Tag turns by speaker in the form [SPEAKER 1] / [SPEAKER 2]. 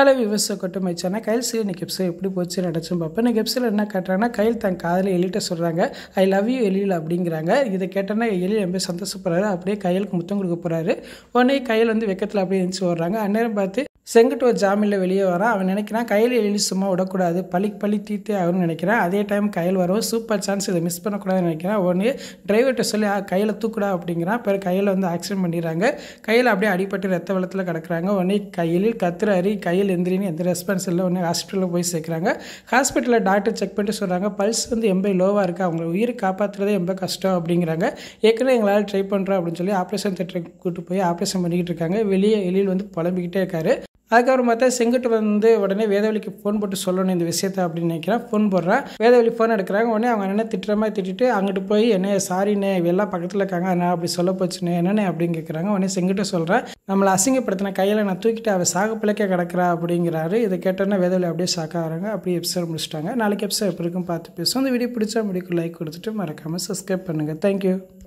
[SPEAKER 1] hello விவஸ் கொட்டு மைச்சானா கையில் சீ இன்னைக்கு எப்சோ எப்படி போச்சு நடச்சும் பார்ப்பேன் இன்னைக்கு எப்சில் என்ன காட்டுறாங்கன்னா கையில் தன் காதில் எலிட்ட சொல்கிறாங்க ஐ லவ் யூ எலியில் அப்படிங்கிறாங்க இதை கேட்டோன்னா எலி ரொம்ப சந்தோஷப்படுறாரு அப்படியே கையலுக்கு முத்தம் கொடுக்க போகிறாரு உடனே கையில் வந்து வெக்கத்தில் அப்படியே எழுந்துச்சு வர்றாங்க அந்நேரம் பார்த்து செங்கட்டு ஒரு ஜாமீனில் வெளியே வரான் அவன் நினைக்கிறான் கையில் எலி சும்மா விடக்கூடாது பழிக்கு பழி தீத்தே ஆகும்னு நினைக்கிறான் அதே டைம் கையில் வரவும் சூப்பர் சான்ஸ் இதை மிஸ் பண்ணக்கூடாதுன்னு நினைக்கிறான் உடனே டிரைவர்கிட்ட சொல்லி "ஆ, கையில் தூக்குடா அப்படிங்கிறான் பிறகு கையில் வந்து ஆக்சிடென்ட் பண்ணிடுறாங்க கையில் அப்படியே அடிபட்டு ரத்த வெள்ளத்தில் கிடக்குறாங்க உடனே கையில் கத்துறாரு கையில் எந்திரின்னு எந்த ரெஸ்பான்ஸ் இல்லை உடனே ஹாஸ்பிட்டலில் போய் சேர்க்குறாங்க ஹாஸ்பிட்டலில் டாக்டர் செக் பண்ணிட்டு சொல்கிறாங்க பல்ஸ் வந்து எண்பது லோவாக இருக்குது அவங்கள உயிர் காப்பாற்றுறதே ரொம்ப கஷ்டம் அப்படிங்கிறாங்க ஏற்கனவே எங்களால் ட்ரை பண்ணுறோம் அப்படின்னு சொல்லி ஆப்ரேஷன் தேட்டருக்கு கூட்டு போய் ஆப்ரேஷன் பண்ணிக்கிட்டு இருக்காங்க வெளியே எலியில் வந்து புலம்பிக்கிட்டே இருக்காரு அதுக்கப்புறம் பார்த்தா செங்குட்டு வந்து உடனே வேதவழிக்கு ஃபோன் போட்டு சொல்லணும் இந்த விஷயத்த அப்படின்னு நினைக்கிறேன் ஃபோன் போடுறேன் வேதவழி ஃபோன் எடுக்கிறாங்க உடனே அவங்க என்ன திட்டுற மாதிரி திட்டிட்டு அங்கிட்டு போய் என்ன சாரிண்ணே இவெல்லாம் பக்கத்தில் இருக்காங்க நான் அப்படி சொல்ல போச்சுண்ணே என்னண்ணே அப்படின்னு கேட்குறாங்க உடனே செங்குட்டு சொல்கிறேன் நம்மளை அசிங்கப்படுத்தின கையில் நான் தூக்கிட்டு அவள் சாகு பிள்ளைக்க கிடக்குறா அப்படிங்கிறாரு இதை கேட்டோன்னே வேதவழி அப்படியே ஷாக் ஆகிறாங்க அப்படியே எபிசோட் முடிச்சிட்டாங்க நாளைக்கு எபிசோட் எப்படி இருக்கும் பார்த்து பேசுவோம் இந்த வீடியோ பிடிச்சா முடிக்கும் லைக் கொடுத்துட்டு மறக்காமல் சப்ஸ்கிரைப் பண்ணுங்கள் தேங்க்யூ